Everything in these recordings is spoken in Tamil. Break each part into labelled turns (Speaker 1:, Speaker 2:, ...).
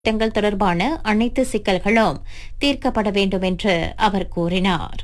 Speaker 1: திட்டங்கள் தொடர்பான அனைத்து சிக்கல்களும் தீர்க்கப்பட வேண்டும் என்று அவர் கூறினார்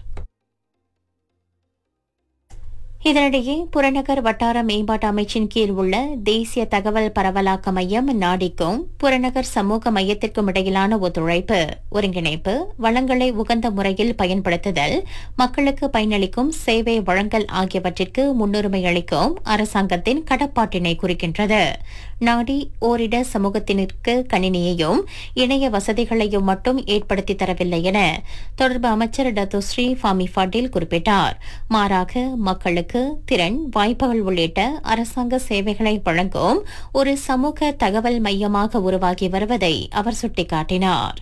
Speaker 1: இதனிடையே புறநகர் வட்டார மேம்பாட்டு அமைச்சின் கீழ் உள்ள தேசிய தகவல் பரவலாக்க மையம் நாடிக்கும் புறநகர் சமூக மையத்திற்கும் இடையிலான ஒத்துழைப்பு ஒருங்கிணைப்பு வளங்களை உகந்த முறையில் பயன்படுத்துதல் மக்களுக்கு பயனளிக்கும் சேவை வழங்கல் ஆகியவற்றிற்கு முன்னுரிமை அளிக்கும் அரசாங்கத்தின் கடப்பாட்டினை குறிக்கின்றது நாடி ஓரிட சமூகத்தினருக்கு கணினியையும் இணைய வசதிகளையும் மட்டும் ஏற்படுத்தி தரவில்லை என தொடர்பு அமைச்சர் டத்து ஸ்ரீ ஃபாமி பாட்டீல் குறிப்பிட்டார் மாறாக மக்களுக்கு திறன் வாய்ப்புகள் உள்ளிட்ட அரசாங்க சேவைகளை வழங்கும் ஒரு சமூக தகவல் மையமாக உருவாகி வருவதை அவர் சுட்டிக்காட்டினார்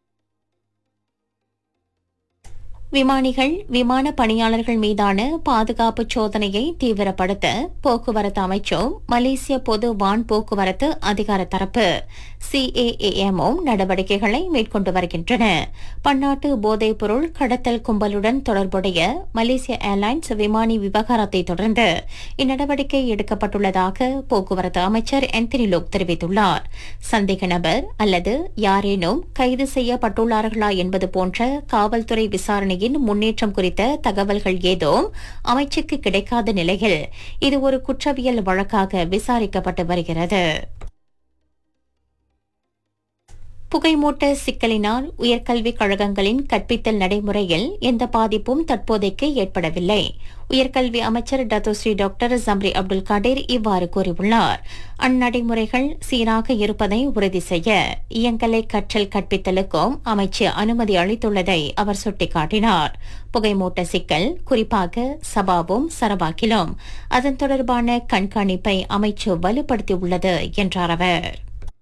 Speaker 1: விமானிகள் விமான பணியாளர்கள் மீதான பாதுகாப்பு சோதனையை தீவிரப்படுத்த போக்குவரத்து அமைச்சும் மலேசிய பொது வான் போக்குவரத்து அதிகார தரப்பு சிஏஏஎம்மும் நடவடிக்கைகளை மேற்கொண்டு வருகின்றன பன்னாட்டு போதைப் பொருள் கடத்தல் கும்பலுடன் தொடர்புடைய மலேசிய ஏர்லைன்ஸ் விமானி விவகாரத்தை தொடர்ந்து இந்நடவடிக்கை எடுக்கப்பட்டுள்ளதாக போக்குவரத்து அமைச்சர் ஆந்தனி லோக் தெரிவித்துள்ளார் சந்தேக நபர் அல்லது யாரேனும் கைது செய்யப்பட்டுள்ளார்களா என்பது போன்ற காவல்துறை விசாரணையின் முன்னேற்றம் குறித்த தகவல்கள் ஏதும் அமைச்சுக்கு கிடைக்காத நிலையில் இது ஒரு குற்றவியல் வழக்காக விசாரிக்கப்பட்டு வருகிறது புகைமூட்ட சிக்கலினால் உயர்கல்விக் கழகங்களின் கற்பித்தல் நடைமுறையில் எந்த பாதிப்பும் தற்போதைக்கு ஏற்படவில்லை உயர்கல்வி அமைச்சர் Datuk Seri doctor Zambry Abdul Kadir இவ்வாறு கூறியுள்ளார் அந்நடைமுறைகள் சீராக இருப்பதை உறுதி செய்ய இயங்கலை கற்றல் கற்பித்தலுக்கும் அமைச்சு அனுமதி அளித்துள்ளதை அவர் சுட்டிக்காட்டினார் புகைமூட்ட சிக்கல் குறிப்பாக சபாவும் சரபாக்கிலும் அதன் தொடர்பான கண்காணிப்பை அமைச்சு வலுப்படுத்தியுள்ளது என்றார் அவர்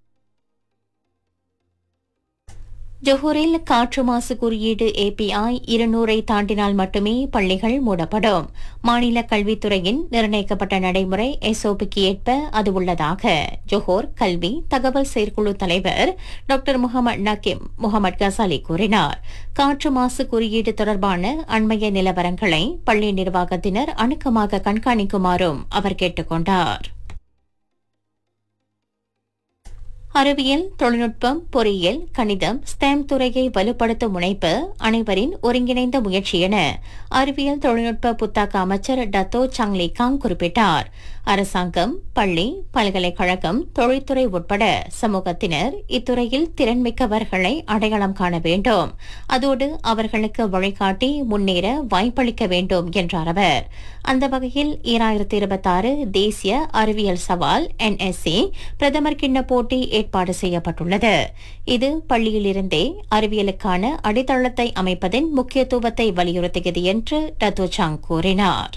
Speaker 1: ஜொஹூரில் காற்று மாசு குறியீடு ஏபிஐ இருநூறை தாண்டினால் மட்டுமே பள்ளிகள் மூடப்படும் மாநில கல்வித்துறையின் நிர்ணயிக்கப்பட்ட நடைமுறை எஸ்ஓபிக்கு ஏற்ப அது உள்ளதாக ஜொஹோர் கல்வி தகவல் செயற்குழு தலைவர் doctor Mohamed Nakhaie Mohamed Ghazali கூறினார் காற்று மாசு குறியீடு தொடர்பான அண்மைய நிலவரங்களை பள்ளி நிர்வாகத்தினர் அணுக்கமாக கண்காணிக்குமாறும் அவர் கேட்டுக் கொண்டார் அறிவியல் தொழில்நுட்பம் பொறியியல் கணிதம் ஸ்டெம் துறையை வலுப்படுத்தும் முனைப்பு அனைவரின் ஒருங்கிணைந்த முயற்சி என அறிவியல் தொழில்நுட்ப புத்தாக்க அமைச்சர் டத்தோ சாங்லி காங் குறிப்பிட்டார் அரசாங்கம் பள்ளி பல்கலைக்கழகம் தொழில்துறை உட்பட சமூகத்தினர் இத்துறையில் திறன்மிக்கவர்களை அடையாளம் காண வேண்டும் அதோடு அவர்களுக்கு வழிகாட்டி முன்னேற வாய்ப்பளிக்க வேண்டும் என்றார் அவர் அந்த வகையில் ஈராயிரத்தி இருபத்தாறு தேசிய அறிவியல் சவால் என்எஸ்சி பிரதமர் கிண்ண போட்டி ஏற்பாடு செய்யப்பட்டுள்ளது இது பள்ளியிலிருந்தே அறிவியலுக்கான அடித்தளத்தை அமைப்பதின் முக்கியத்துவத்தை வலியுறுத்தியது என்று டத்தோ சாங் கூறினார்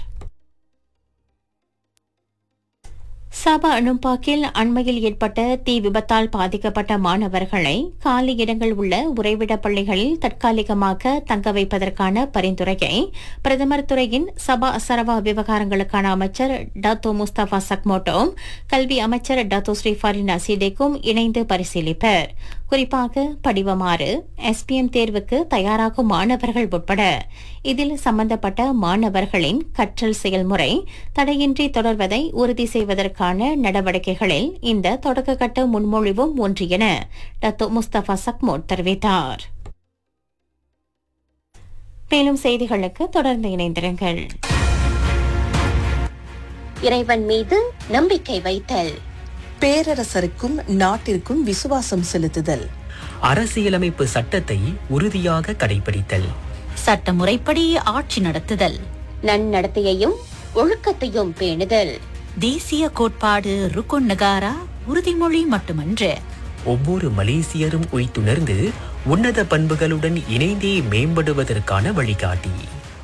Speaker 1: சபா அனுப்பாக்கில் அண்மையில் ஏற்பட்ட தீ விபத்தால் பாதிக்கப்பட்ட மாணவர்களை காலி இடங்கள் உள்ள உறைவிட பள்ளிகளில் தற்காலிகமாக தங்க வைப்பதற்கான பரிந்துரையை பிரதமர் துறையின் சபா சரவா விவகாரங்களுக்கான அமைச்சர் டாத்தோ முஸ்தபா சக்மோட்டோம் கல்வி அமைச்சர் டாத்தோ ஸ்ரீஃபாலினா சீடேக்கும் இணைந்து பரிசீலிப்பர் குறிப்பாக படிவமாறு எஸ்பிஎம் தேர்வுக்கு தயாராகும் மாணவர்கள் உட்பட இதில் சம்பந்தப்பட்ட மாணவர்களின் கற்றல் செயல்முறை தடையின்றி தொடர்வதை உறுதி செய்வதற்கான நடவடிக்கைகளில் இந்த தொடக்கக்கட்ட முன்மொழிவும் ஒன்று என டத்தோ முஸ்தபா சக்மோட் தெரிவித்தார் மேலும் செய்திகளுக்கு தொடர்ந்து இணைந்திருங்கள் இறைவன் மீது நம்பிக்கை வைத்தல்
Speaker 2: பேரரசருக்கும் நாட்டிற்கும் விசுவாசம் செலுத்துதல்
Speaker 3: அரசியலமைப்பு சட்டத்தை உறுதியாக கடைபிடித்தல்
Speaker 4: சட்டமுறைப்படி ஆட்சி நடத்துதல்
Speaker 1: நன்னடத்தையையும் ஒழுக்கத்தையும் பேணுதல்
Speaker 4: தேசிய கோட்பாடு ருக்குன் நகாரா உறுதிமொழி மட்டுமன்று
Speaker 3: ஒவ்வொரு மலேசியரும் உய்த்துணர்ந்து உன்னத பண்புகளுடன் இணைந்தே மேம்படுவதற்கான வழிகாட்டி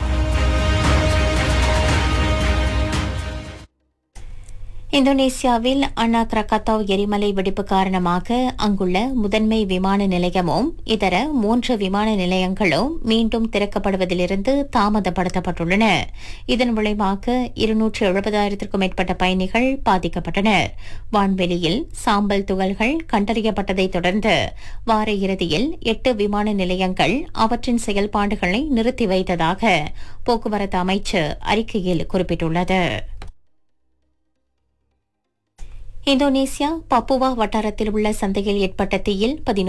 Speaker 1: இந்தோனேசியாவில் அனா கிரகத்தாவ் எரிமலை வெடிப்பு காரணமாக அங்குள்ள முதன்மை விமான நிலையமும் இதர மூன்று விமான நிலையங்களும் மீண்டும் திறக்கப்படுவதிலிருந்து தாமதப்படுத்தப்பட்டுள்ளன இதன் விளைவாக இருநூற்று எழுபதாயிரத்திற்கும் மேற்பட்ட பயணிகள் பாதிக்கப்பட்டனர் வான்வெளியில் சாம்பல் துகள்கள் கண்டறியப்பட்டதைத் தொடர்ந்து வார இறுதியில் எட்டு விமான நிலையங்கள் அவற்றின் செயல்பாடுகளை நிறுத்தி வைத்ததாக போக்குவரத்து அமைச்சு அறிக்கையில் குறிப்பிட்டுள்ளது இந்தோனேசியா பப்புவா வட்டாரத்தில் உள்ள சந்தையில் ஏற்பட்ட தீயில்